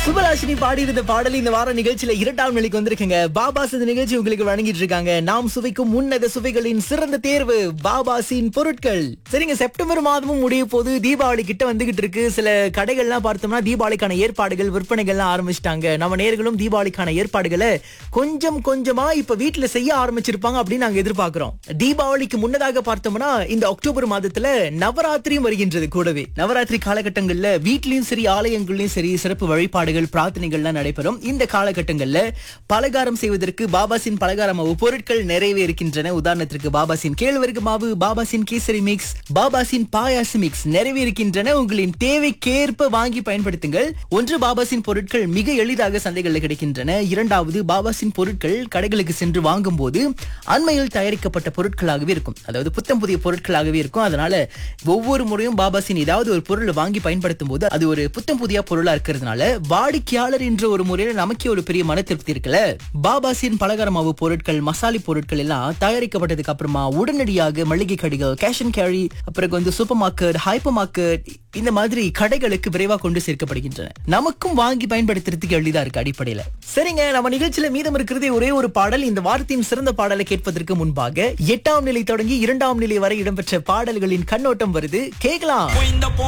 சுபலாஷினி பாடியிருந்த பாடல் இந்த வார நிகழ்ச்சியில இரண்டாம் நிலைக்கு வந்திருக்குங்க பாபாஸ் இந்த நிகழ்ச்சி உங்களுக்கு வழங்கிட்டு இருக்காங்க நாம் சுவைக்கும் உன்னத சுவைகளின் சிறந்த தேர்வு பாபாசின் பொருட்கள் சரிங்க செப்டம்பர் மாதமும் முடிய போது தீபாவளி கிட்ட வந்துகிட்டு இருக்கு சில கடைகள்லாம் பார்த்தோம்னா தீபாவளிக்கான ஏற்பாடுகள் விற்பனைகள்லாம் ஆரம்பிச்சிட்டாங்க நம்ம நேர்களும் தீபாவளிக்கான ஏற்பாடுகளை கொஞ்சம் கொஞ்சமா இப்ப வீட்டுல செய்ய ஆரம்பிச்சிருப்பாங்க அப்படின்னு நாங்க எதிர்பார்க்கிறோம் தீபாவளிக்கு முன்னதாக பார்த்தோம்னா இந்த அக்டோபர் மாதத்துல நவராத்திரியும் வருகின்றது கூடவே நவராத்திரி காலகட்டங்கள்ல வீட்லயும் சரி ஆலயங்கள்லயும் சரி சிறப்பு வழிபாடுகள் பிரார்த்தனைகள்லாம் நடைபெறும் இந்த காலகட்டங்கள்ல பலகாரம் செய்வதற்கு பாபாசின் பலகார மாவு பொருட்கள் நிறையவே இருக்கின்றன உதாரணத்திற்கு பாபாசின் கேழ்வரகு மாவு பாபாசின் கேசரி மிக்ஸ் பாபாசின் பாயாசு மிக்ஸ் நிறைவே இருக்கின்றன உங்களின் தேவைக்கேற்ப வாங்கி பயன்படுத்துங்கள் ஒன்று பாபாசின் பொருட்கள் மிக எளிதாக சந்தைகளில் கிடைக்கின்றன இரண்டாவது பாபாசின் பொருட்கள் கடைகளுக்கு சென்று வாங்கும் போது அண்மையில் தயாரிக்கப்பட்ட பொருட்களாகவே இருக்கும் அதாவது புத்தம் புதிய பொருட்களாகவே இருக்கும் அதனால ஒவ்வொரு முறையும் பாபாசின் ஏதாவது ஒரு பொருளை வாங்கி பயன்படுத்தும் போது அது ஒரு புத்தம் புதிய பொருளா இருக்கிறதுனால வாடிக்கையாளர் என்ற ஒரு முறையில நமக்கே ஒரு பெரிய மன திருப்தி இருக்குல்ல பாபாசின் பலகார மாவு பொருட்கள் மசாலி பொருட்கள் எல்லாம் தயாரிக்கப்பட்டதுக்கு அப்புறமா உடனடியாக மளிகை கடைகள் கேஷ் அண்ட் கேரி அப்புறம் வந்து சூப்பர் மார்க்கெட் ஹைப்பர் மார்க்கெட் இந்த மாதிரி கடைகளுக்கு விரைவா கொண்டு சேர்க்கப்படுகின்றன நமக்கும் வாங்கி பயன்படுத்துறதுக்கு எளிதா இருக்கு அடிப்படையில சரிங்க நம்ம நிகழ்ச்சியில மீதம் இருக்கிறதே ஒரே ஒரு பாடல் இந்த வாரத்தின் சிறந்த பாடலை கேட்பதற்கு முன்பாக எட்டாம் நிலை தொடங்கி இரண்டாம் நிலை வரை இடம்பெற்ற பாடல்களின் கண்ணோட்டம் வருது கேட்கலாம்